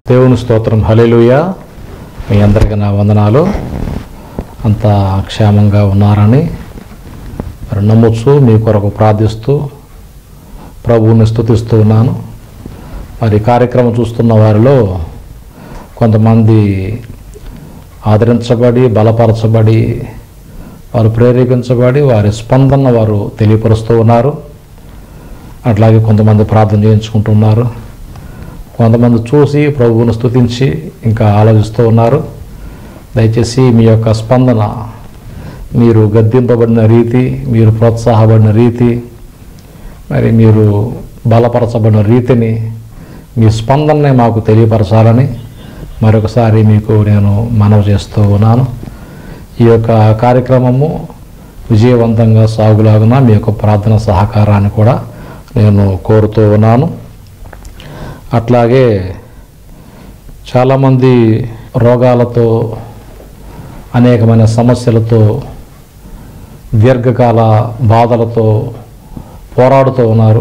దేవుని స్తోత్రం హల్లెలూయ మీ అందరికీ నా వందనాలు అంతా క్షేమంగా ఉన్నారని మరి నమ్మొచ్చు మీ కొరకు ప్రార్థిస్తూ ప్రభువుని స్తుతిస్తూ ఉన్నాను మరి ఈ కార్యక్రమం చూస్తున్న వారిలో కొంతమంది ఆదరించబడి బలపరచబడి వారు ప్రేరేపించబడి వారి స్పందన వారు తెలియపరుస్తూ ఉన్నారు అట్లాగే కొంతమంది ప్రార్థన చేయించుకుంటున్నారు కొంతమంది చూసి ప్రభువును స్తుతించి ఇంకా ఆలోచిస్తూ ఉన్నారు దయచేసి మీ యొక్క స్పందన మీరు గద్దింపబడిన రీతి మీరు ప్రోత్సాహపడిన రీతి మరి మీరు బలపరచబడిన రీతిని మీ స్పందనని మాకు తెలియపరచాలని మరొకసారి మీకు నేను మనవి చేస్తూ ఉన్నాను ఈ యొక్క కార్యక్రమము విజయవంతంగా సాగులాగున మీ యొక్క ప్రార్థన సహకారాన్ని కూడా నేను కోరుతూ ఉన్నాను అట్లాగే చాలామంది రోగాలతో అనేకమైన సమస్యలతో దీర్ఘకాల బాధలతో పోరాడుతూ ఉన్నారు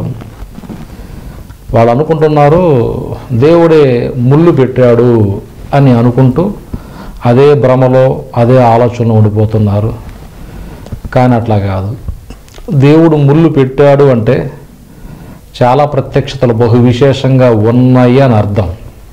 వాళ్ళు అనుకుంటున్నారు దేవుడే ముళ్ళు పెట్టాడు అని అనుకుంటూ అదే భ్రమలో అదే ఆలోచనలో ఉండిపోతున్నారు కానీ అట్లా కాదు దేవుడు ముళ్ళు పెట్టాడు అంటే చాలా ప్రత్యక్షతలు బహు విశేషంగా ఉన్నాయి అని అర్థం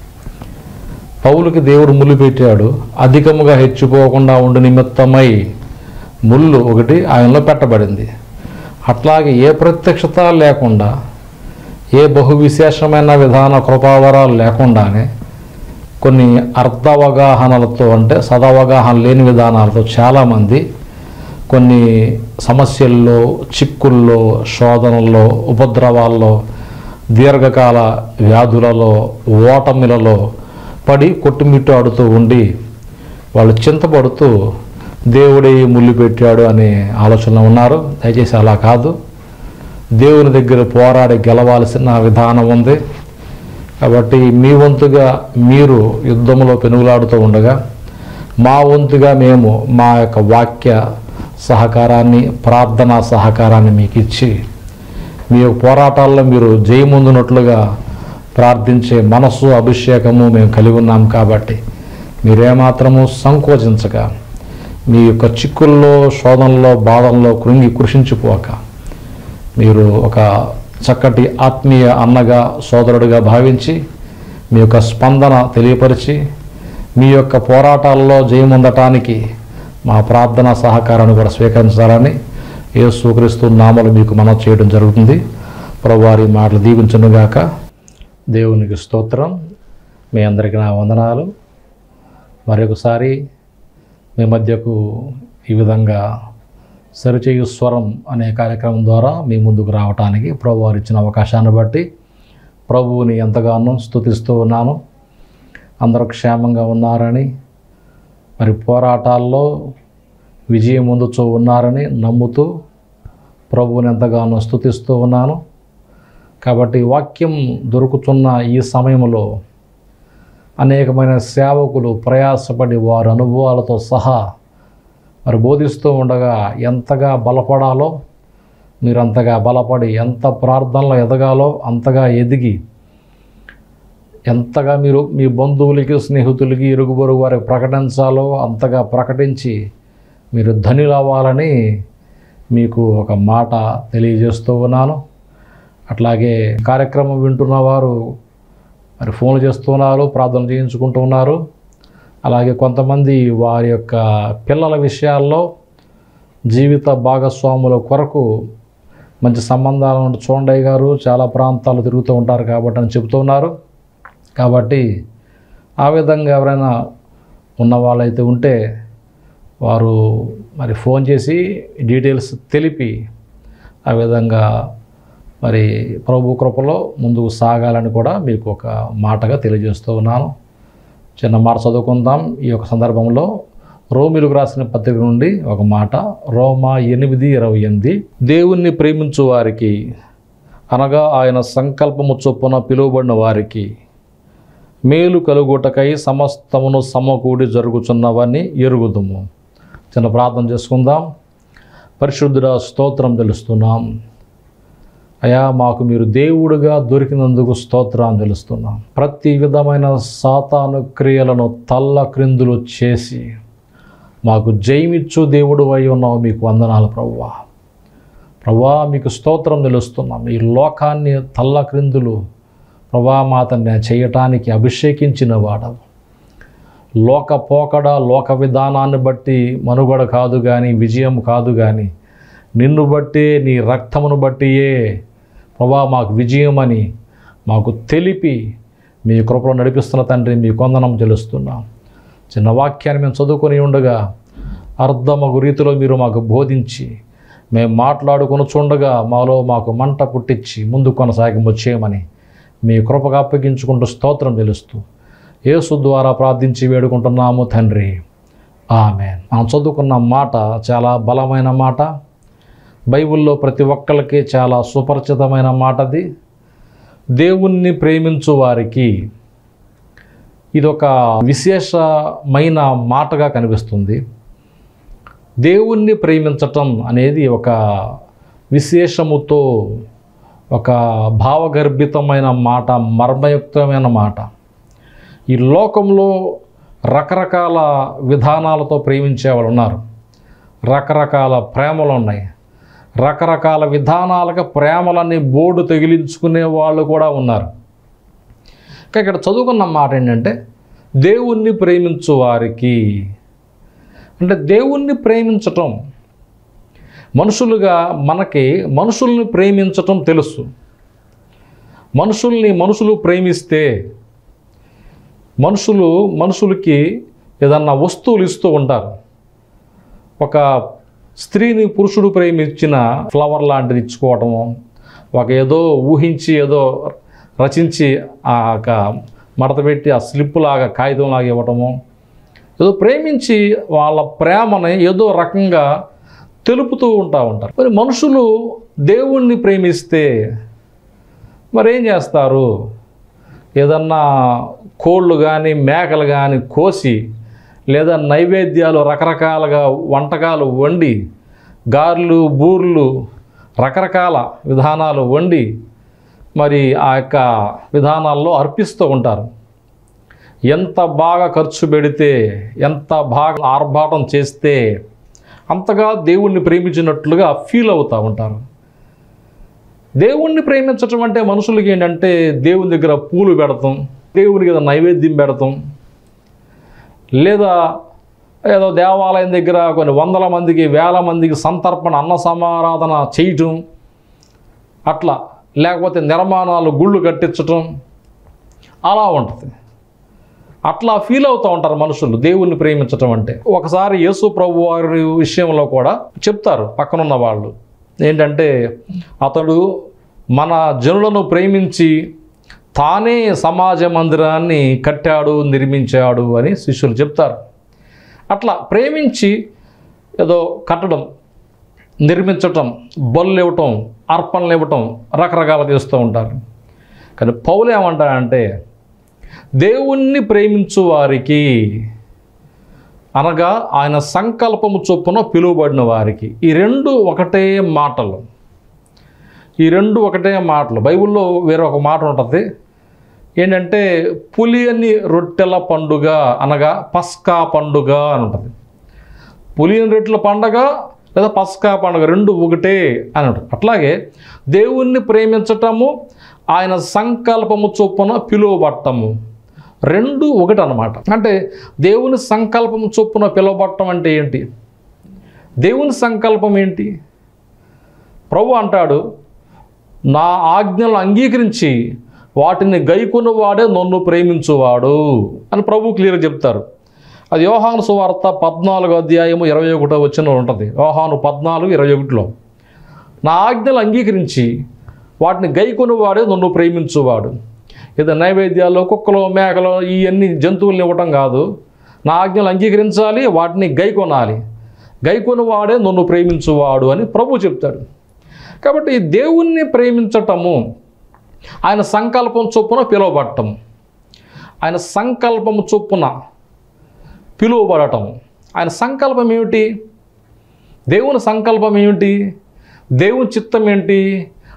పౌలుకి దేవుడు ముళ్ళు పెట్టాడు అధికముగా హెచ్చిపోకుండా ఉండు నిమిత్తమై ముళ్ళు ఒకటి ఆయనలో పెట్టబడింది అట్లాగే ఏ ప్రత్యక్షత లేకుండా ఏ బహు విశేషమైన విధాన కృపావరాలు లేకుండానే కొన్ని అర్థవగాహనలతో అంటే సదవగాహన లేని విధానాలతో చాలామంది కొన్ని సమస్యల్లో చిక్కుల్లో శోధనల్లో ఉపద్రవాల్లో దీర్ఘకాల వ్యాధులలో ఓటమిలలో పడి కొట్టుమిట్టాడుతూ ఉండి వాళ్ళు చింతపడుతూ దేవుడే ఈ ముళ్ళు పెట్టాడు అనే ఆలోచనలో ఉన్నారు దయచేసి అలా కాదు దేవుని దగ్గర పోరాడి గెలవాల్సిన విధానం ఉంది కాబట్టి మీ వంతుగా మీరు యుద్ధంలో పెనుగులాడుతూ ఉండగా మా వంతుగా మేము మా యొక్క వాక్య సహకారాన్ని ప్రార్థనా సహకారాన్ని మీకు ఇచ్చి మీ యొక్క పోరాటాల్లో మీరు జయముందునట్లుగా ప్రార్థించే మనస్సు అభిషేకము మేము కలిగి ఉన్నాం కాబట్టి మీరేమాత్రము సంకోచించక మీ యొక్క చిక్కుల్లో శోధనలో బాధల్లో కృంగి కృషించిపోక మీరు ఒక చక్కటి ఆత్మీయ అన్నగా సోదరుడిగా భావించి మీ యొక్క స్పందన తెలియపరిచి మీ యొక్క పోరాటాల్లో జయముందటానికి మా ప్రార్థన సహకారాన్ని కూడా స్వీకరించాలని యేసుక్రీస్తు నామలు మీకు మనం చేయడం జరుగుతుంది ప్రభువారి మాటలు దీవించునుగాక దేవునికి స్తోత్రం మీ అందరికీ నా వందనాలు మరొకసారి మీ మధ్యకు ఈ విధంగా సరిచేయు స్వరం అనే కార్యక్రమం ద్వారా మీ ముందుకు రావటానికి ప్రభు వారు ఇచ్చిన అవకాశాన్ని బట్టి ప్రభువుని ఎంతగానో స్తుతిస్తూ ఉన్నాను అందరూ క్షేమంగా ఉన్నారని మరి పోరాటాల్లో విజయం ముందుచూ ఉన్నారని నమ్ముతూ ప్రభువుని ఎంతగానో స్తుతిస్తూ ఉన్నాను కాబట్టి వాక్యం దొరుకుతున్న ఈ సమయంలో అనేకమైన సేవకులు ప్రయాసపడి వారి అనుభవాలతో సహా మరి బోధిస్తూ ఉండగా ఎంతగా బలపడాలో మీరు అంతగా బలపడి ఎంత ప్రార్థనలో ఎదగాలో అంతగా ఎదిగి ఎంతగా మీరు మీ బంధువులకి స్నేహితులకి ఇరుగు పొరుగు వారికి ప్రకటించాలో అంతగా ప్రకటించి మీరు ధనులవ్వాలని మీకు ఒక మాట తెలియజేస్తూ ఉన్నాను అట్లాగే కార్యక్రమం వింటున్న వారు మరి ఫోన్లు చేస్తున్నారు ప్రార్థన చేయించుకుంటూ ఉన్నారు అలాగే కొంతమంది వారి యొక్క పిల్లల విషయాల్లో జీవిత భాగస్వాముల కొరకు మంచి సంబంధాలు ఉంటే చూడండి గారు చాలా ప్రాంతాలు తిరుగుతూ ఉంటారు కాబట్టి అని చెబుతూ ఉన్నారు కాబట్టి ఆ విధంగా ఎవరైనా ఉన్న వాళ్ళైతే ఉంటే వారు మరి ఫోన్ చేసి డీటెయిల్స్ తెలిపి ఆ విధంగా మరి ప్రభు కృపలో ముందుకు సాగాలని కూడా మీకు ఒక మాటగా తెలియజేస్తూ ఉన్నాను చిన్న మాట చదువుకుందాం ఈ యొక్క సందర్భంలో రోమిలకు రాసిన పత్రిక నుండి ఒక మాట రోమా ఎనిమిది ఇరవై ఎనిమిది దేవుణ్ణి ప్రేమించు వారికి అనగా ఆయన సంకల్పము చొప్పున పిలువబడిన వారికి మేలు కలుగుటకై సమస్తమును సమకూడి జరుగుచున్నవని ఎరుగుదుము చిన్న ప్రార్థన చేసుకుందాం పరిశుద్ధుడ స్తోత్రం తెలుస్తున్నాం అయా మాకు మీరు దేవుడుగా దొరికినందుకు స్తోత్రాన్ని తెలుస్తున్నాం ప్రతి విధమైన సాతాను క్రియలను తల్ల క్రిందులు చేసి మాకు జయమిచ్చు దేవుడు అయి ఉన్నావు మీకు వందనాలు ప్రవ్వా ప్రభా మీకు స్తోత్రం తెలుస్తున్నాం ఈ లోకాన్ని తల్ల క్రిందులు ప్రభా మాతని చేయటానికి అభిషేకించిన వాడవు లోక పోకడ లోక విధానాన్ని బట్టి మనుగడ కాదు కానీ విజయం కాదు కానీ నిన్ను బట్టి నీ రక్తమును బట్టియే ప్రభా మాకు విజయమని మాకు తెలిపి మీ కృపలో నడిపిస్తున్న తండ్రి మీ కొందనం తెలుస్తున్నాం చిన్న వాక్యాన్ని మేము చదువుకొని ఉండగా అర్ధమగు రీతిలో మీరు మాకు బోధించి మేము మాట్లాడుకొని చూడగా మాలో మాకు మంట పుట్టించి ముందు కొనసాగింపు చేయమని మీ కృపగా అప్పగించుకుంటూ స్తోత్రం తెలుస్తూ యేసు ద్వారా ప్రార్థించి వేడుకుంటున్నాము తండ్రి ఆమె మనం చదువుకున్న మాట చాలా బలమైన మాట బైబిల్లో ప్రతి ఒక్కరికి చాలా సుపరిచితమైన మాటది దేవుణ్ణి ప్రేమించు వారికి ఇదొక విశేషమైన మాటగా కనిపిస్తుంది దేవుణ్ణి ప్రేమించటం అనేది ఒక విశేషముతో ఒక భావగర్భితమైన మాట మర్మయుక్తమైన మాట ఈ లోకంలో రకరకాల విధానాలతో ప్రేమించే వాళ్ళు ఉన్నారు రకరకాల ప్రేమలు ఉన్నాయి రకరకాల విధానాలకు ప్రేమలని బోర్డు తగిలించుకునే వాళ్ళు కూడా ఉన్నారు ఇంకా ఇక్కడ చదువుకున్న మాట ఏంటంటే దేవుణ్ణి ప్రేమించు వారికి అంటే దేవుణ్ణి ప్రేమించటం మనుషులుగా మనకి మనుషుల్ని ప్రేమించటం తెలుసు మనుషుల్ని మనుషులు ప్రేమిస్తే మనుషులు మనుషులకి ఏదన్నా వస్తువులు ఇస్తూ ఉంటారు ఒక స్త్రీని పురుషుడు ప్రేమించిన ఫ్లవర్ లాంటిది ఇచ్చుకోవటము ఒక ఏదో ఊహించి ఏదో రచించి ఆ యొక్క మడత పెట్టి ఆ స్లిప్ లాగా కాగితం లాగా ఇవ్వటము ఏదో ప్రేమించి వాళ్ళ ప్రేమని ఏదో రకంగా తెలుపుతూ ఉంటా ఉంటారు మరి మనుషులు దేవుణ్ణి ప్రేమిస్తే మరేం చేస్తారు ఏదన్నా కోళ్ళు కానీ మేకలు కానీ కోసి లేదా నైవేద్యాలు రకరకాలుగా వంటకాలు వండి గారెలు బూర్లు రకరకాల విధానాలు వండి మరి ఆ యొక్క విధానాల్లో అర్పిస్తూ ఉంటారు ఎంత బాగా ఖర్చు పెడితే ఎంత బాగా ఆర్భాటం చేస్తే అంతగా దేవుణ్ణి ప్రేమించినట్లుగా ఫీల్ అవుతూ ఉంటారు దేవుణ్ణి ప్రేమించటం అంటే మనుషులకి ఏంటంటే దేవుని దగ్గర పూలు పెడతాం దేవునికి ఏదో నైవేద్యం పెడతాం లేదా ఏదో దేవాలయం దగ్గర కొన్ని వందల మందికి వేల మందికి సంతర్పణ అన్న సమారాధన చేయటం అట్లా లేకపోతే నిర్మాణాలు గుళ్ళు కట్టించటం అలా ఉంటుంది అట్లా ఫీల్ అవుతూ ఉంటారు మనుషులు దేవుణ్ణి ప్రేమించటం అంటే ఒకసారి యేసు ప్రభు వారి విషయంలో కూడా చెప్తారు పక్కనున్న వాళ్ళు ఏంటంటే అతడు మన జనులను ప్రేమించి తానే సమాజ మందిరాన్ని కట్టాడు నిర్మించాడు అని శిష్యులు చెప్తారు అట్లా ప్రేమించి ఏదో కట్టడం నిర్మించటం బళ్ళు ఇవ్వటం అర్పణలు ఇవ్వటం రకరకాలు చేస్తూ ఉంటారు కానీ పౌలు ఏమంటాడంటే దేవుణ్ణి ప్రేమించు వారికి అనగా ఆయన సంకల్పము చొప్పున పిలువబడిన వారికి ఈ రెండు ఒకటే మాటలు ఈ రెండు ఒకటే మాటలు బైబిల్లో వేరే ఒక మాట ఉంటుంది ఏంటంటే పులియని రొట్టెల పండుగ అనగా పస్కా పండుగ అని ఉంటుంది పులియని రొట్టెల పండుగ లేదా పస్కా పండుగ రెండు ఒకటే అని ఉంటుంది అట్లాగే దేవుణ్ణి ప్రేమించటము ఆయన సంకల్పము చొప్పున పిలువబట్టము రెండు ఒకటి అన్నమాట అంటే దేవుని సంకల్పం చొప్పున పిలువబట్టం అంటే ఏంటి దేవుని సంకల్పం ఏంటి ప్రభు అంటాడు నా ఆజ్ఞలు అంగీకరించి వాటిని గైకొనువాడే నన్ను ప్రేమించువాడు అని ప్రభు క్లియర్గా చెప్తారు అది యోహాను సువార్త పద్నాలుగు అధ్యాయము ఇరవై ఒకటో వచ్చిన ఉంటుంది యోహాను పద్నాలుగు ఇరవై ఒకటిలో నా ఆజ్ఞలు అంగీకరించి వాటిని గైకొనువాడే నన్ను ప్రేమించువాడు ఇది నైవేద్యాలు కుక్కలు మేకలు ఇవన్నీ జంతువుల్ని ఇవ్వటం కాదు నా ఆజ్ఞలు అంగీకరించాలి వాటిని గైకొనాలి గైకొని వాడే నన్ను ప్రేమించువాడు అని ప్రభు చెప్తాడు కాబట్టి దేవుణ్ణి ప్రేమించటము ఆయన సంకల్పం చొప్పున పిలువబడటం ఆయన సంకల్పము చొప్పున పిలువబడటం ఆయన సంకల్పం ఏమిటి దేవుని సంకల్పం ఏమిటి దేవుని చిత్తం ఏంటి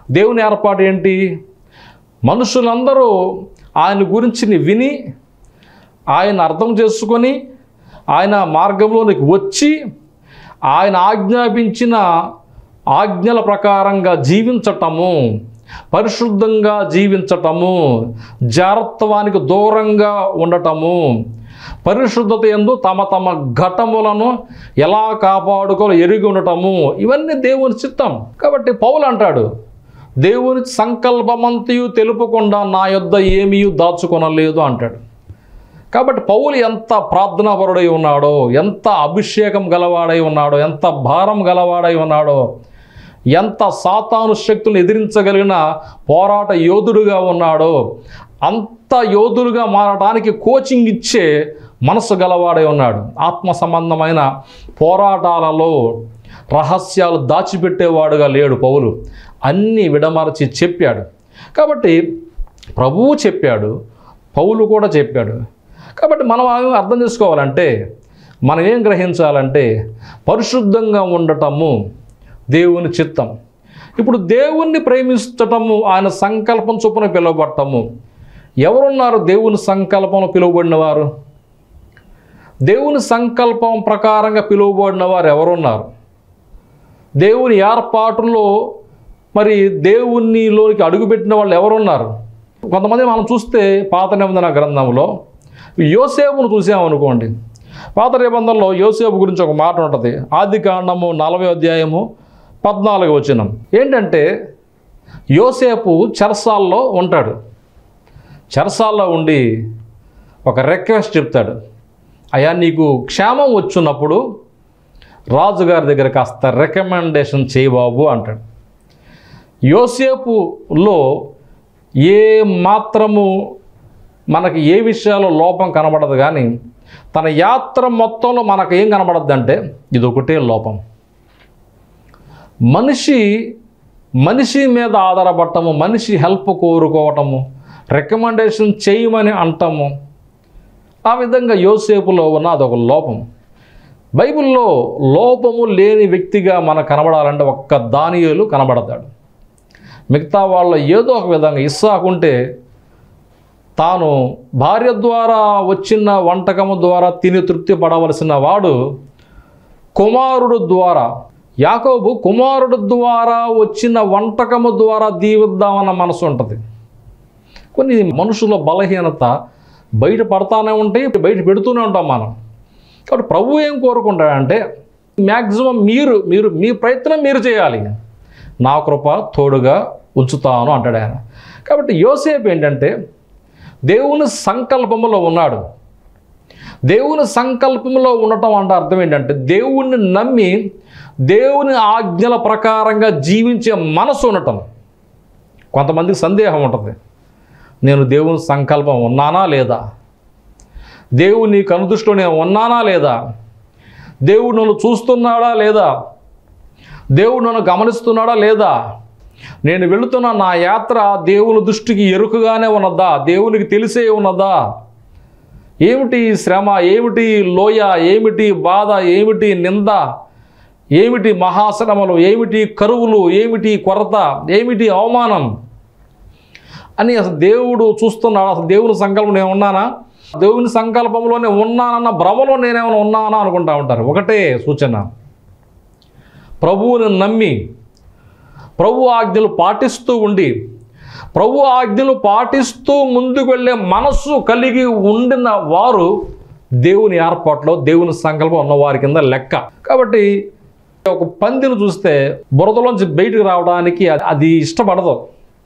దేవుని ఏర్పాటు ఏంటి మనుషులందరూ ఆయన గురించి విని ఆయన అర్థం చేసుకొని ఆయన మార్గంలోనికి వచ్చి ఆయన ఆజ్ఞాపించిన ఆజ్ఞల ప్రకారంగా జీవించటము పరిశుద్ధంగా జీవించటము జారత్వానికి దూరంగా ఉండటము పరిశుద్ధత ఎందు తమ తమ ఘటములను ఎలా కాపాడుకోవాలో ఎరిగి ఉండటము ఇవన్నీ దేవుని చిత్తం కాబట్టి పౌలు అంటాడు దేవుని సంకల్పమంతయు తెలుపకుండా నా యొద్ద ఏమీ దాచుకొనలేదు అంటాడు కాబట్టి పౌలు ఎంత ప్రార్థనాపరుడై ఉన్నాడో ఎంత అభిషేకం గలవాడై ఉన్నాడో ఎంత భారం గలవాడై ఉన్నాడో ఎంత సాతాను శక్తులను ఎదిరించగలిగిన పోరాట యోధుడుగా ఉన్నాడో అంత యోధుడుగా మారడానికి కోచింగ్ ఇచ్చే మనసు గలవాడై ఉన్నాడు ఆత్మ సంబంధమైన పోరాటాలలో రహస్యాలు దాచిపెట్టేవాడుగా లేడు పౌలు అన్నీ విడమరచి చెప్పాడు కాబట్టి ప్రభువు చెప్పాడు పౌలు కూడా చెప్పాడు కాబట్టి మనం అర్థం చేసుకోవాలంటే మనం ఏం గ్రహించాలంటే పరిశుద్ధంగా ఉండటము దేవుని చిత్తం ఇప్పుడు దేవుణ్ణి ప్రేమించటము ఆయన సంకల్పం చొప్పున పిలువబడటము ఎవరున్నారు దేవుని సంకల్పంలో పిలువబడిన వారు దేవుని సంకల్పం ప్రకారంగా పిలువబడిన వారు ఎవరున్నారు దేవుని ఏర్పాటులో మరి దేవునిలోనికి అడుగుపెట్టిన వాళ్ళు ఎవరున్నారు కొంతమంది మనం చూస్తే పాత నిబంధన గ్రంథంలో యోసేపును చూసామనుకోండి పాత నిబంధనలో యోసేపు గురించి ఒక మాట ఉంటుంది ఆది కాండము నలభై అధ్యాయము పద్నాలుగు వచనం ఏంటంటే యోసేపు చెరసాల్లో ఉంటాడు చెరసాల్లో ఉండి ఒక రిక్వెస్ట్ చెప్తాడు అయ్యా నీకు క్షేమం వచ్చున్నప్పుడు రాజుగారి దగ్గర కాస్త రికమెండేషన్ చేయి బాబు అంటాడు యోసేపులో ఏ మాత్రము మనకి ఏ విషయాల్లో లోపం కనబడదు కానీ తన యాత్ర మొత్తంలో మనకు ఏం కనబడద్దు అంటే ఇది ఒకటే లోపం మనిషి మనిషి మీద ఆధారపడటము మనిషి హెల్ప్ కోరుకోవటము రికమెండేషన్ చేయమని అంటాము ఆ విధంగా యోసేపులో ఉన్న అదొక లోపం బైబిల్లో లోపము లేని వ్యక్తిగా మనకు కనబడాలంటే ఒక్క దానియేలు కనబడతాడు మిగతా వాళ్ళ ఏదో ఒక విధంగా ఇస్సాకుంటే తాను భార్య ద్వారా వచ్చిన వంటకము ద్వారా తిని తృప్తి పడవలసిన వాడు కుమారుడు ద్వారా యాకోబు కుమారుడు ద్వారా వచ్చిన వంటకము ద్వారా దీవిద్దామన్న మనసు ఉంటుంది కొన్ని మనుషుల బలహీనత బయట పడతానే ఉంటాయి బయట పెడుతూనే ఉంటాం మనం కాబట్టి ప్రభు ఏం కోరుకుంటాడంటే మ్యాక్సిమం మీరు మీరు మీ ప్రయత్నం మీరు చేయాలి నా కృప తోడుగా ఉంచుతాను అంటాడు ఆయన కాబట్టి యోసేపు ఏంటంటే దేవుని సంకల్పములో ఉన్నాడు దేవుని సంకల్పంలో ఉండటం అంటే అర్థం ఏంటంటే దేవుణ్ణి నమ్మి దేవుని ఆజ్ఞల ప్రకారంగా జీవించే మనసు ఉండటం కొంతమందికి సందేహం ఉంటుంది నేను దేవుని సంకల్పం ఉన్నానా లేదా దేవుని కనుదృష్టిలో నేను ఉన్నానా లేదా దేవుడు నన్ను చూస్తున్నాడా లేదా దేవుడు నన్ను గమనిస్తున్నాడా లేదా నేను వెళుతున్న నా యాత్ర దేవుని దృష్టికి ఎరుకుగానే ఉన్నదా దేవునికి తెలిసే ఉన్నదా ఏమిటి శ్రమ ఏమిటి లోయ ఏమిటి బాధ ఏమిటి నింద ఏమిటి మహాశ్రమలు ఏమిటి కరువులు ఏమిటి కొరత ఏమిటి అవమానం అని అసలు దేవుడు చూస్తున్నాడు అసలు దేవుని సంకల్పం నేను ఉన్నానా దేవుని సంకల్పంలోనే ఉన్నానన్న భ్రమలో నేనేమైనా ఉన్నానా అనుకుంటా ఉంటారు ఒకటే సూచన ప్రభువుని నమ్మి ప్రభు ఆజ్ఞలు పాటిస్తూ ఉండి ప్రభు ఆజ్ఞలు పాటిస్తూ ముందుకు వెళ్ళే మనస్సు కలిగి ఉండిన వారు దేవుని ఏర్పాట్లో దేవుని సంకల్పం ఉన్న వారి కింద లెక్క కాబట్టి ఒక పందిని చూస్తే బురదలోంచి బయటకు రావడానికి అది- అది ఇష్టపడదు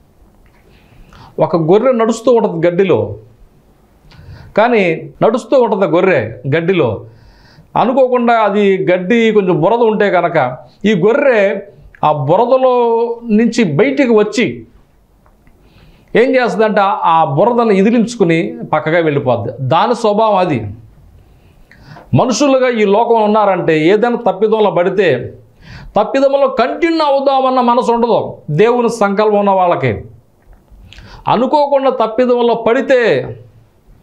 ఒక గొర్రె నడుస్తూ ఉంటుంది గడ్డిలో కానీ నడుస్తూ ఉంటుంది గొర్రె గడ్డిలో అనుకోకుండా అది గడ్డి కొంచెం బురద ఉంటే కనుక ఈ గొర్రె ఆ బురదలో నుంచి బయటికి వచ్చి ఏం చేస్తుందంటే ఆ- ఆ బురదను ఇదిలించుకుని పక్కగా వెళ్ళిపోద్ది దాని స్వభావం అది మనుషులుగా ఈ లోకం ఉన్నారంటే ఏదైనా తప్పిదంలో పడితే తప్పిదంలో కంటిన్యూ అవుదామన్న మనసు ఉండదు దేవుని సంకల్పం ఉన్న వాళ్ళకి అనుకోకుండా తప్పిదంలో పడితే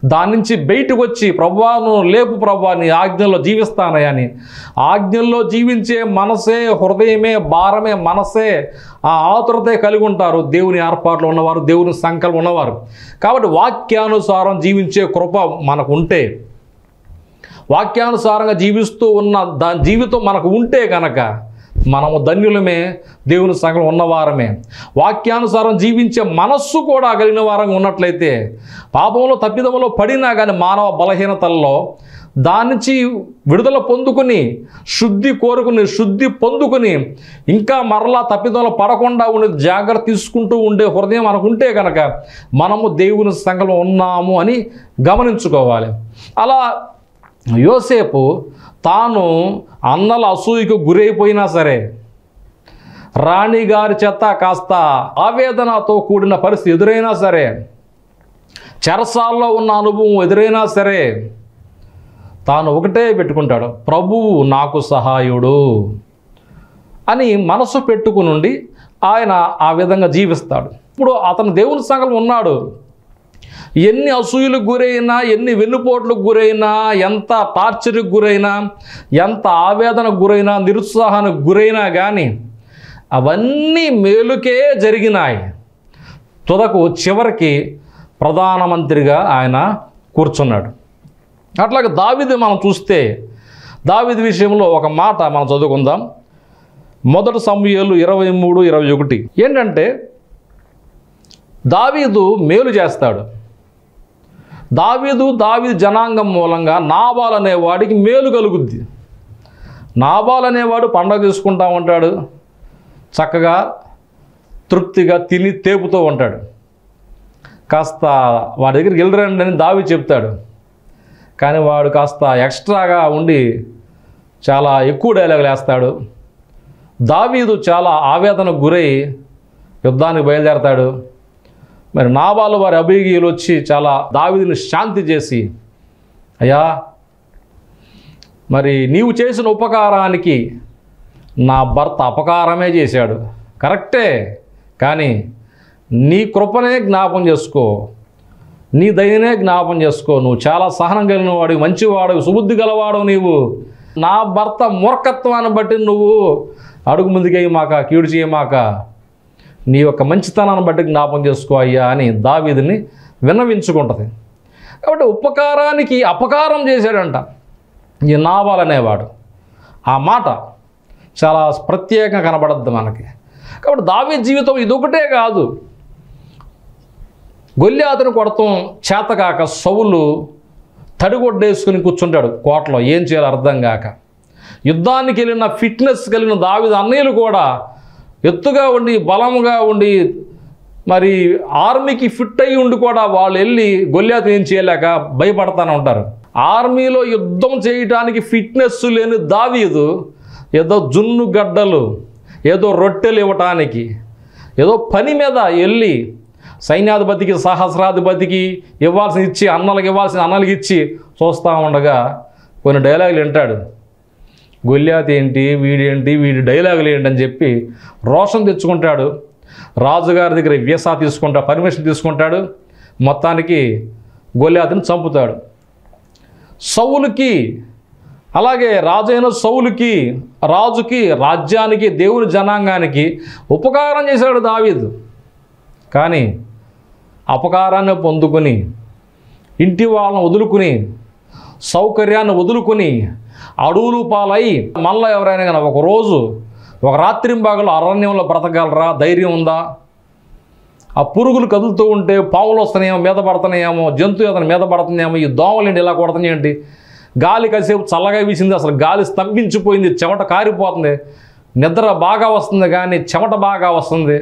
దాని నుంచి బయటకు వచ్చి ప్రభువాను లేపు ప్రభా నీ ఆజ్ఞల్లో జీవిస్తానయ్యా అని ఆజ్ఞల్లో జీవించే మనసే హృదయమే భారమే మనసే ఆ ఆతురతే కలిగి ఉంటారు దేవుని ఏర్పాట్లు ఉన్నవారు దేవుని సంకల్పం ఉన్నవారు కాబట్టి వాక్యానుసారం జీవించే కృప మనకు ఉంటే వాక్యానుసారంగా జీవిస్తూ ఉన్న దా జీవితం మనకు ఉంటే కనుక మనము ధన్యులమే దేవుని సంఘం ఉన్నవారమే వాక్యానుసారం జీవించే మనస్సు కూడా కలిగిన వారంగా ఉన్నట్లయితే పాపంలో తప్పిదములో పడినా కానీ మానవ బలహీనతల్లో దాని నుంచి విడుదల పొందుకుని శుద్ధి కోరుకుని శుద్ధి పొందుకుని ఇంకా మరలా తప్పిదంలో పడకుండా ఉండి జాగ్రత్త తీసుకుంటూ ఉండే హృదయం మనకు ఉంటే కనుక మనము దేవుని సంఘంలో ఉన్నాము అని గమనించుకోవాలి అలా యోసేపు తాను అన్నల అసూయకు గురైపోయినా సరే రాణిగారి చేత కాస్త ఆవేదనతో కూడిన పరిస్థితి ఎదురైనా సరే చెరసాల్లో ఉన్న అనుభవం ఎదురైనా సరే తాను ఒకటే పెట్టుకుంటాడు ప్రభువు నాకు సహాయుడు అని మనసు పెట్టుకునుండి ఆయన ఆ విధంగా జీవిస్తాడు ఇప్పుడు అతను దేవుని సంఘం ఉన్నాడు ఎన్ని అసూయలకు గురైనా ఎన్ని వెన్నుపోట్లకు గురైనా ఎంత టార్చర్కి గురైనా ఎంత ఆవేదనకు గురైనా నిరుత్సాహానికి గురైనా కానీ అవన్నీ మేలుకే జరిగినాయి తుదకు చివరికి ప్రధానమంత్రిగా ఆయన కూర్చున్నాడు అట్లాగే దావిది మనం చూస్తే దావిది విషయంలో ఒక మాట మనం చదువుకుందాం మొదటి సమయాలు ఇరవై మూడు ఇరవై ఒకటి ఏంటంటే దావీదు మేలు చేస్తాడు దావీదు దావీదు జనాంగం మూలంగా నాబాల్ అనేవాడికి మేలు కలుగుద్ది నాబాల్ అనేవాడు పండగ చేసుకుంటా ఉంటాడు చక్కగా తృప్తిగా తిని తేపుతూ ఉంటాడు కాస్త వాడి దగ్గరికి వెళ్ళరండి అని దావి చెప్తాడు కానీ వాడు కాస్త ఎక్స్ట్రాగా ఉండి చాలా ఎక్కువ డైలాగులు వేస్తాడు దావీదు చాలా ఆవేదనకు గురై యుద్ధానికి బయలుదేరతాడు మరి నాబాలు వారి అభిగీయులు వచ్చి చాలా దావీదుని శాంతి చేసి అయ్యా మరి నీవు చేసిన ఉపకారానికి నా భర్త అపకారమే చేశాడు కరెక్టే కానీ నీ కృపనే జ్ఞాపం చేసుకో నీ దయనే జ్ఞాపం చేసుకో నువ్వు చాలా సహనం కలిగిన వాడు మంచివాడు సుబుద్ధి గలవాడు నీవు నా భర్త మూర్ఖత్వాన్ని బట్టి నువ్వు అడుగు ముందుకేయమాక కీడు చేయమాక నీ యొక్క మంచితనాన్ని బట్టి జ్ఞాపం చేసుకో అయ్యా అని దావీదిని విన్నవించుకుంటుంది కాబట్టి ఉపకారానికి అపకారం చేశాడంట ఈ నాబాల్ అనేవాడు ఆ మాట చాలా ప్రత్యేకంగా కనబడద్దు మనకి కాబట్టి దావీ జీవితం ఇదొకటే కాదు గొల్లాతను కొడతాం చేతకాక సౌలు తడిగొడ్డేసుకుని కూర్చుంటాడు కోటలో ఏం చేయాలో అర్థం కాక యుద్ధానికి వెళ్ళిన ఫిట్నెస్ కలిగిన దావిద అన్నయ్యలు కూడా ఎత్తుగా ఉండి బలంగా ఉండి మరి ఆర్మీకి ఫిట్ అయ్యి ఉండి కూడా వాళ్ళు వెళ్ళి గొల్లాత ఏం చేయలేక భయపడతానే ఉంటారు ఆర్మీలో యుద్ధం చేయడానికి ఫిట్నెస్ లేని దావీదు ఏదో జున్ను గడ్డలు ఏదో రొట్టెలు ఇవ్వటానికి ఏదో పని మీద వెళ్ళి సైన్యాధిపతికి సహస్రాధిపతికి ఇవ్వాల్సిన ఇచ్చి అన్నలకు ఇవ్వాల్సిన అన్నలకి ఇచ్చి చూస్తూ ఉండగా కొన్ని డైలాగులు వింటాడు గొల్లాత్ ఏంటి వీడేంటి వీడి డైలాగులు ఏంటి అని చెప్పి రోషం తెచ్చుకుంటాడు రాజుగారి దగ్గర వీసా తీసుకుంటా పర్మిషన్ తీసుకుంటాడు మొత్తానికి గొల్లాతిని చంపుతాడు సౌలుకి అలాగే రాజైన సౌలుకి రాజుకి రాజ్యానికి దేవుని జనాంగానికి ఉపకారం చేశాడు దావీదు కానీ అపకారాన్ని పొందుకొని ఇంటి వాళ్ళని వదులుకుని సౌకర్యాన్ని వదులుకుని అడవులు పాలై మళ్ళీ ఎవరైనా కానీ ఒకరోజు ఒక రాత్రింబాగలు అరణ్యంలో బ్రతకగలరా ధైర్యం ఉందా ఆ పురుగులు కదులుతూ ఉంటే పాములు వస్తున్నాయేమో మీద పడుతున్నాయేమో జంతువు అతని మీద పడుతున్నాయేమో ఈ దోమలు ఏంటి ఇలా కొడుతున్నాయేంటి గాలి కాసేపు చల్లగా వీసింది అసలు గాలి స్తంభించిపోయింది చెమట కారిపోతుంది నిద్ర బాగా వస్తుంది కానీ చెమట బాగా వస్తుంది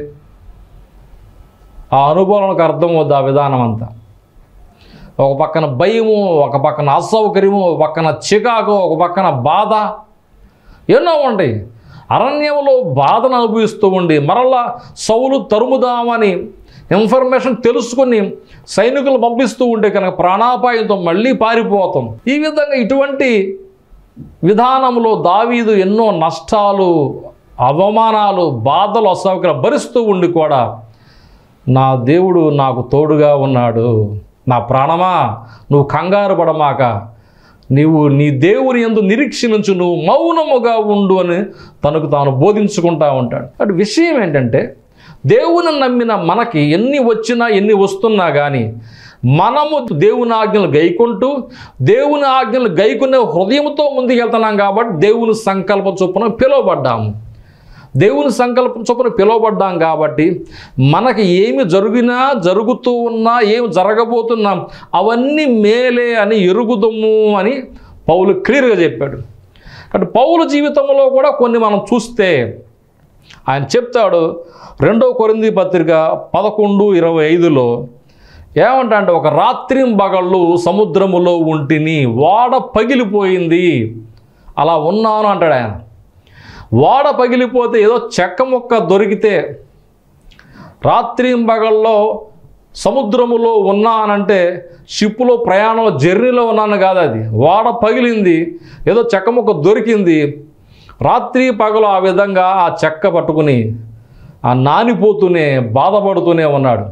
ఆ అనుభవానికి అర్థం అవుద్ది ఆ విధానం అంతా ఒక పక్కన భయము ఒక పక్కన అసౌకర్యము ఒక పక్కన చికాకు ఒక పక్కన బాధ ఎన్నో ఉంటాయి అరణ్యంలో బాధను అనుభవిస్తూ ఉండి మరలా సౌలు తరుముదామని ఇన్ఫర్మేషన్ తెలుసుకుని సైనికులు పంపిస్తూ ఉంటే కనుక ప్రాణాపాయంతో మళ్ళీ పారిపోతాం ఈ విధంగా ఇటువంటి విధానంలో దావీదు ఎన్నో నష్టాలు అవమానాలు బాధలు అసౌకర్యం భరిస్తూ ఉండి కూడా నా దేవుడు నాకు తోడుగా ఉన్నాడు నా ప్రాణమా నువ్వు కంగారు పడమాక నీవు నీ దేవుని ఎందు నిరీక్షణించు నువ్వు మౌనముగా ఉండు అని తనకు తాను బోధించుకుంటా ఉంటాడు అటు విషయం ఏంటంటే దేవుని నమ్మిన మనకి ఎన్ని వచ్చినా ఎన్ని వస్తున్నా కానీ మనము దేవుని ఆజ్ఞలు గైకుంటూ దేవుని ఆజ్ఞలు గైకునే హృదయంతో ముందుకెళ్తున్నాం కాబట్టి దేవుని సంకల్ప చొప్పున పిలువబడ్డాము దేవుని సంకల్పం చొప్పున పిలువబడ్డాం కాబట్టి మనకి ఏమి జరిగినా జరుగుతూ ఉన్నా ఏమి జరగబోతున్నాం అవన్నీ మేలే అని ఎరుగుదము అని పౌలు క్లియర్గా చెప్పాడు కాబట్టి పౌలు జీవితంలో కూడా కొన్ని మనం చూస్తే ఆయన చెప్తాడు రెండో కొరింది పత్రిక పదకొండు ఇరవై ఐదులో ఏమంటా అంటే ఒక రాత్రి బగళ్ళు సముద్రములో ఉంటిని వాడ పగిలిపోయింది అలా ఉన్నాను అంటాడు ఆయన వాడ పగిలిపోతే ఏదో చెక్క ముక్క దొరికితే రాత్రి బగల్లో సముద్రములో ఉన్నానంటే షిప్పులో ప్రయాణం జర్నీలో ఉన్నాను కాదు అది వాడ పగిలింది ఏదో చెక్క ముక్క దొరికింది రాత్రి పగలు ఆ విధంగా ఆ చెక్క పట్టుకుని ఆ నానిపోతూనే బాధపడుతూనే ఉన్నాడు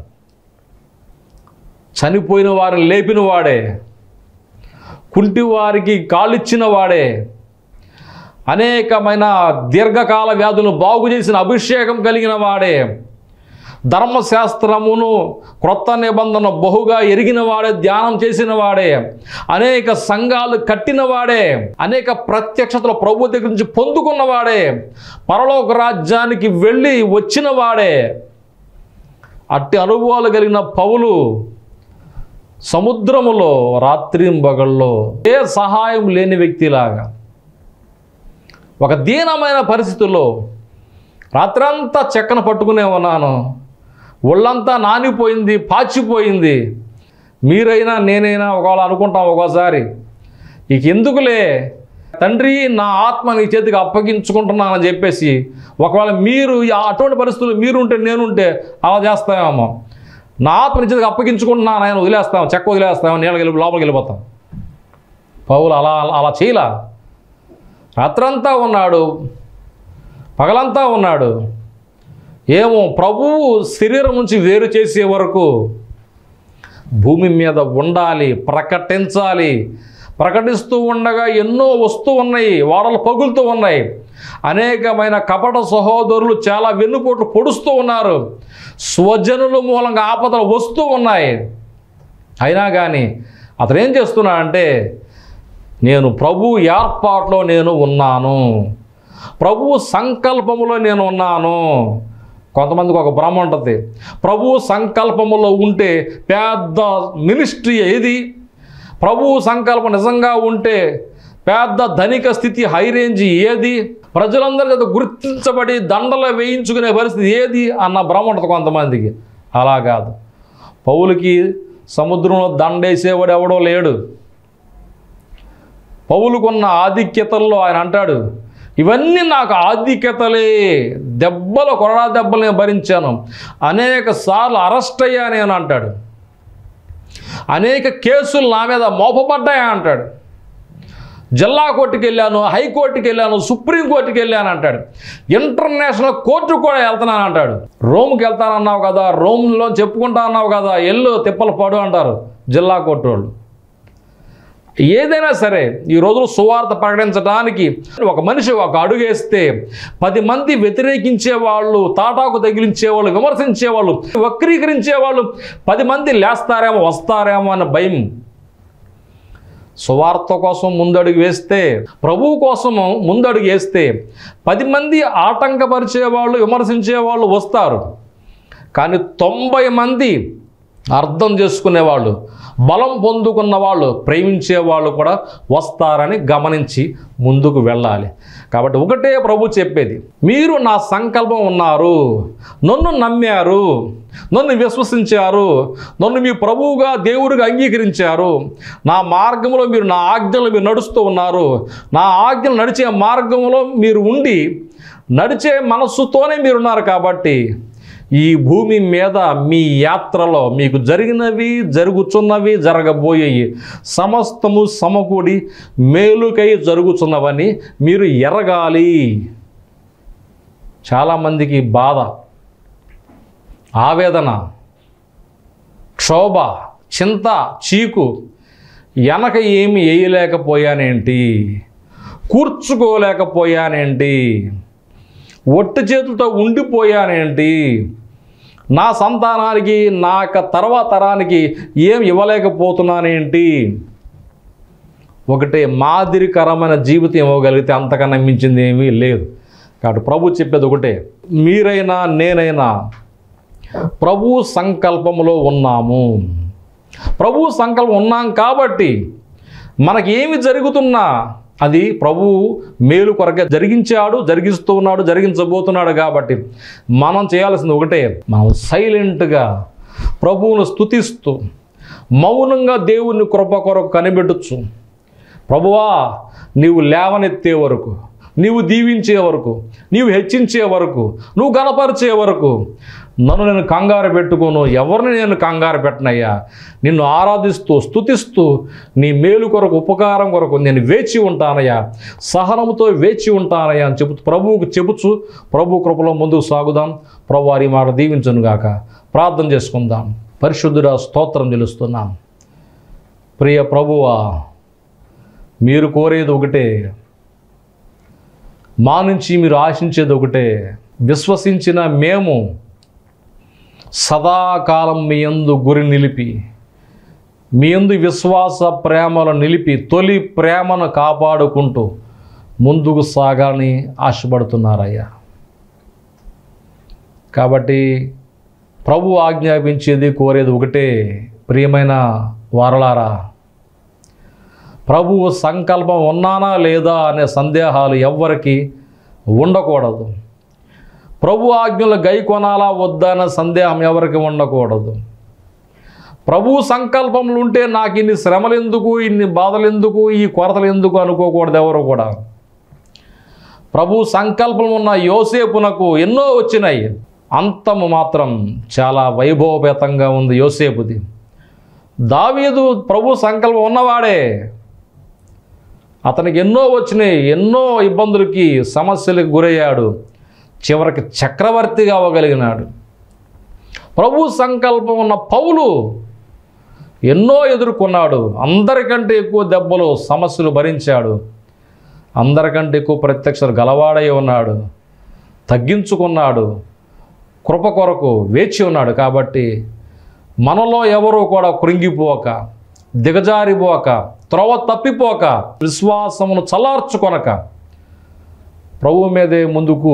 చనిపోయిన వారిని లేపిన వాడే కుంటి వారికి కాళ్ళిచ్చిన వాడే అనేకమైన దీర్ఘకాల వ్యాధులను బాగు చేసిన అభిషేకం కలిగిన వాడే ధర్మశాస్త్రమును క్రొత్త నిబంధన బహుగా ఎరిగిన వాడే ధ్యానం చేసిన వాడే అనేక సంఘాలు కట్టిన వాడే అనేక ప్రత్యక్షతలు ప్రభు దగ్గర నుంచి పొందుకున్నవాడే పరలోక రాజ్యానికి వెళ్ళి వచ్చిన వాడే అట్టి అనుభవాలు కలిగిన పౌలు సముద్రములో రాత్రింబగల్లో ఏ సహాయం లేని వ్యక్తిలాగా ఒక దీనమైన పరిస్థితుల్లో రాత్రంతా చెక్కన పట్టుకునే ఉన్నాను ఒళ్ళంతా నానిపోయింది పాచిపోయింది మీరైనా నేనైనా ఒకవేళ అనుకుంటాం ఒక్కోసారి ఇక ఎందుకులే తండ్రి నా ఆత్మ నీ చేతికి అప్పగించుకుంటున్నానని చెప్పేసి ఒకవేళ మీరు ఈ అటువంటి పరిస్థితులు మీరుంటే నేనుంటే అలా చేస్తామేమో నా ఆత్మ నీ చేతికి అప్పగించుకుంటున్నాను ఆయన వదిలేస్తాం చెక్క వదిలేస్తాం నీళ్ళకి వెళ్ళి లోపలికి వెళ్ళిపోతాం పౌలు అలా అలా చేయలా రాత్రంతా ఉన్నాడు పగలంతా ఉన్నాడు ఏమో ప్రభువు శరీరం నుంచి వేరు చేసే వరకు భూమి మీద ఉండాలి ప్రకటించాలి ప్రకటిస్తూ ఉండగా ఎన్నో వస్తూ ఉన్నాయి వాడలు పగులుతూ ఉన్నాయి అనేకమైన కపట సహోదరులు చాలా వెన్నుపోట్లు పొడుస్తూ ఉన్నారు స్వజనుల మూలంగా ఆపదలు వస్తూ ఉన్నాయి అయినా కానీ అతను ఏం చేస్తున్నాడంటే నేను ప్రభు ఏర్పాట్లో నేను ఉన్నాను ప్రభు సంకల్పములో నేను ఉన్నాను కొంతమందికి ఒక భ్రమ ఉంటుంది ప్రభు సంకల్పములో ఉంటే పెద్ద మినిస్ట్రీ ఏది ప్రభు సంకల్పం నిజంగా ఉంటే పెద్ద ధనిక స్థితి హై రేంజ్ ఏది ప్రజలందరి చేత గుర్తించబడి దండలు వేయించుకునే పరిస్థితి ఏది అన్న భ్రమ ఉంటుంది కొంతమందికి అలా కాదు పౌలకి సముద్రంలో దండేసేవాడు ఎవడో లేడు పౌలుకున్న ఆధిక్యతల్లో ఆయన అంటాడు ఇవన్నీ నాకు ఆధిక్యతలే దెబ్బలు కొరడా దెబ్బలు నేను భరించాను అనేక సార్లు అరెస్ట్ అయ్యా నేను అంటాడు అనేక కేసులు నా మీద మోపబడ్డాయా అంటాడు జిల్లా కోర్టుకి వెళ్ళాను హైకోర్టుకి వెళ్ళాను సుప్రీంకోర్టుకి వెళ్ళాను అంటాడు ఇంటర్నేషనల్ కోర్టు కూడా వెళ్తున్నాను అంటాడు రోమ్కి వెళ్తానన్నావు కదా రోమ్లో చెప్పుకుంటా అన్నావు కదా ఎల్లు తిప్పలు పడు అంటారు జిల్లా కోర్టు వాళ్ళు ఏదైనా సరే ఈ రోజులు సువార్త ప్రకటించడానికి ఒక మనిషి ఒక అడుగేస్తే పది మంది వ్యతిరేకించే వాళ్ళు తాటాకు తగిలించే వాళ్ళు విమర్శించే వాళ్ళు వక్రీకరించే వాళ్ళు పది మంది లేస్తారేమో వస్తారేమో అన్న భయం సువార్త కోసం ముందడుగు వేస్తే ప్రభువు కోసము ముందడుగు వేస్తే పది మంది ఆటంకపరిచే వాళ్ళు విమర్శించే వాళ్ళు వస్తారు కానీ తొంభై మంది అర్థం చేసుకునేవాళ్ళు బలం పొందుకున్న వాళ్ళు ప్రేమించే వాళ్ళు కూడా వస్తారని గమనించి ముందుకు వెళ్ళాలి కాబట్టి ఒకటే ప్రభు చెప్పేది మీరు నా సంకల్పం ఉన్నారు నన్ను నమ్మారు నన్ను విశ్వసించారు నన్ను మీ ప్రభువుగా దేవుడిగా అంగీకరించారు నా మార్గంలో మీరు నా ఆజ్ఞలు మీరు నడుస్తూ ఉన్నారు నా ఆజ్ఞలు నడిచే మార్గంలో మీరు ఉండి నడిచే మనస్సుతోనే మీరున్నారు కాబట్టి ఈ భూమి మీద మీ యాత్రలో మీకు జరిగినవి జరుగుతున్నవి జరగబోయేవి సమస్తము సమకూడి మేలుకై జరుగుతున్నవని మీరు ఎరగాలి చాలామందికి బాధ ఆవేదన క్షోభ చింత చీకు వెనక ఏమి వేయలేకపోయానేంటి కూర్చుకోలేకపోయానేంటి ఒట్టి చేతులతో ఉండిపోయానేంటి నా సంతానానికి నా యొక్క తర్వాత తరానికి ఏం ఇవ్వలేకపోతున్నానేంటి ఒకటే మాదిరికరమైన జీవితం ఇవ్వగలిగితే అంతకన్నా మించింది ఏమీ లేదు కాబట్టి ప్రభు చెప్పేది ఒకటే మీరైనా నేనైనా ప్రభు సంకల్పంలో ఉన్నాము ప్రభు సంకల్పం ఉన్నాం కాబట్టి మనకి ఏమి జరుగుతున్నా అది ప్రభు మేలు కొరకే జరిగించాడు జరిగిస్తూ ఉన్నాడు జరిగించబోతున్నాడు కాబట్టి మనం చేయాల్సింది ఒకటే మనం సైలెంట్గా ప్రభువును స్తుతిస్తూ మౌనంగా దేవుని కృప కొరకు కనిపెట్టచ్చు ప్రభువా నీవు లేవనెత్తే వరకు నీవు దీవించే వరకు నీవు హెచ్చించే వరకు నువ్వు గణపరిచే వరకు నన్ను నేను కంగారు పెట్టుకోను ఎవరిని నేను కంగారు పెట్టనయ్యా నిన్ను ఆరాధిస్తూ స్తుతిస్తూ నీ మేలు కొరకు ఉపకారం కొరకు నేను వేచి ఉంటానయ్యా సహనముతో వేచి ఉంటానయ్యా అని చెబుతూ ప్రభువుకు చెబుచు ప్రభు కృపలో ముందుకు సాగుదాం ప్రభు వారి మాట దీవించను గాక ప్రార్థన చేసుకుందాం పరిశుద్ధుడ స్తోత్రం తెలుస్తున్నాం ప్రియ ప్రభువా మీరు కోరేది ఒకటే మా నుంచి మీరు ఆశించేది ఒకటే విశ్వసించిన మేము సదాకాలం మీ యందు గురి నిలిపి మీ యందు విశ్వాస ప్రేమను నిలిపి తొలి ప్రేమను కాపాడుకుంటూ ముందుకు సాగాలని ఆశపడుతున్నారయ్యా కాబట్టి ప్రభు ఆజ్ఞాపించేది కోరేది ఒకటే ప్రియమైన వారలారా ప్రభువు సంకల్పం ఉన్నానా లేదా అనే సందేహాలు ఎవ్వరికి ఉండకూడదు ప్రభు ఆజ్ఞలు గై కొనాలా వద్దా అనే సందేహం ఎవరికి ఉండకూడదు ప్రభు సంకల్పంలో ఉంటే నాకు ఇన్ని శ్రమలు ఎందుకు ఇన్ని బాధలు ఎందుకు ఈ కొరతలు ఎందుకు అనుకోకూడదు ఎవరు కూడా ప్రభు సంకల్పం ఉన్న యోసేపునకు ఎన్నో వచ్చినాయి అంతము మాత్రం చాలా వైభవపేతంగా ఉంది యోసేపుది దావీదు ప్రభు సంకల్పం ఉన్నవాడే అతనికి ఎన్నో వచ్చినాయి ఎన్నో ఇబ్బందులకి సమస్యలకు గురయ్యాడు చివరికి చక్రవర్తిగా అవ్వగలిగినాడు ప్రభు సంకల్పం ఉన్న పౌలు ఎన్నో ఎదుర్కొన్నాడు అందరికంటే ఎక్కువ దెబ్బలు సమస్యలు భరించాడు అందరికంటే ఎక్కువ ప్రత్యక్షలు గలవాడై ఉన్నాడు తగ్గించుకున్నాడు కృప కొరకు వేచి ఉన్నాడు కాబట్టి మనలో ఎవరు కూడా కృంగిపోక దిగజారిపోక త్రోవ తప్పిపోక విశ్వాసమును చల్లార్చుకొనక ప్రభు మీదే ముందుకు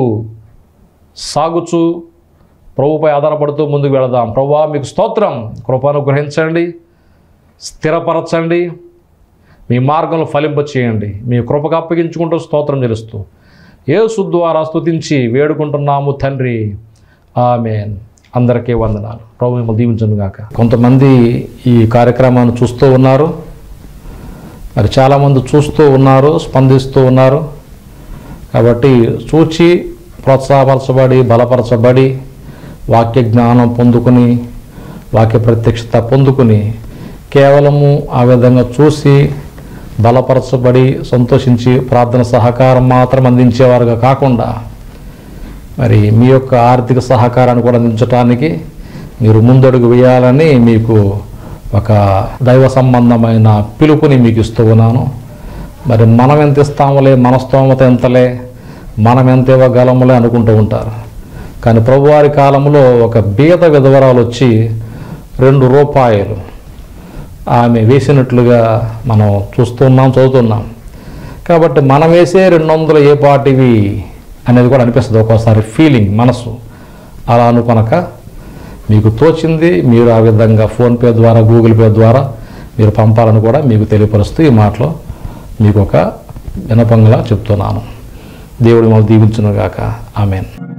సాగుచు ప్రభుపై ఆధారపడుతూ ముందుకు వెళదాం ప్రభువా మీకు స్తోత్రం కృపను గ్రహించండి స్థిరపరచండి మీ మార్గంలో ఫలింప చేయండి మీ కృపకు అప్పగించుకుంటూ స్తోత్రం తెలుస్తూ యేసు ద్వారా స్తుతించి వేడుకుంటున్నాము తండ్రి ఆమెన్ అందరికీ వందనాలు ప్రభు మిమ్మల్ని దీవించను గాక కొంతమంది ఈ కార్యక్రమాన్ని చూస్తూ ఉన్నారు మరి చాలామంది చూస్తూ ఉన్నారు స్పందిస్తూ ఉన్నారు కాబట్టి చూచి ప్రోత్సాహపరచబడి బలపరచబడి వాక్య జ్ఞానం పొందుకుని వాక్య ప్రత్యక్షత పొందుకుని కేవలము ఆ విధంగా చూసి బలపరచబడి సంతోషించి ప్రార్థన సహకారం మాత్రం అందించేవారుగా కాకుండా మరి మీ యొక్క ఆర్థిక సహకారాన్ని కూడా అందించడానికి మీరు ముందడుగు వేయాలని మీకు ఒక దైవ సంబంధమైన పిలుపుని మీకు ఇస్తూ ఉన్నాను మరి మనం ఎంత ఇస్తాములే మన స్తోమత ఎంతలే మనం ఎంత ఇవ్వగలములే అనుకుంటూ ఉంటారు కానీ ప్రభువారి కాలంలో ఒక బీద విధవరాలు వచ్చి రెండు రూపాయలు ఆమె వేసినట్లుగా మనం చూస్తున్నాం చదువుతున్నాం కాబట్టి మనం వేసే రెండు వందలు ఏ పాటివి అనేది కూడా అనిపిస్తుంది ఒక్కోసారి ఫీలింగ్ మనసు అలా అనుకొనక మీకు తోచింది మీరు ఆ విధంగా ఫోన్పే ద్వారా గూగుల్ పే ద్వారా మీరు పంపాలని కూడా మీకు తెలియపరుస్తూ ఈ మాటలో మీకు ఒక వినపంగా చెప్తున్నాను దేవుడు మమ్మల్ని దీవించునుగాక ఆమెన్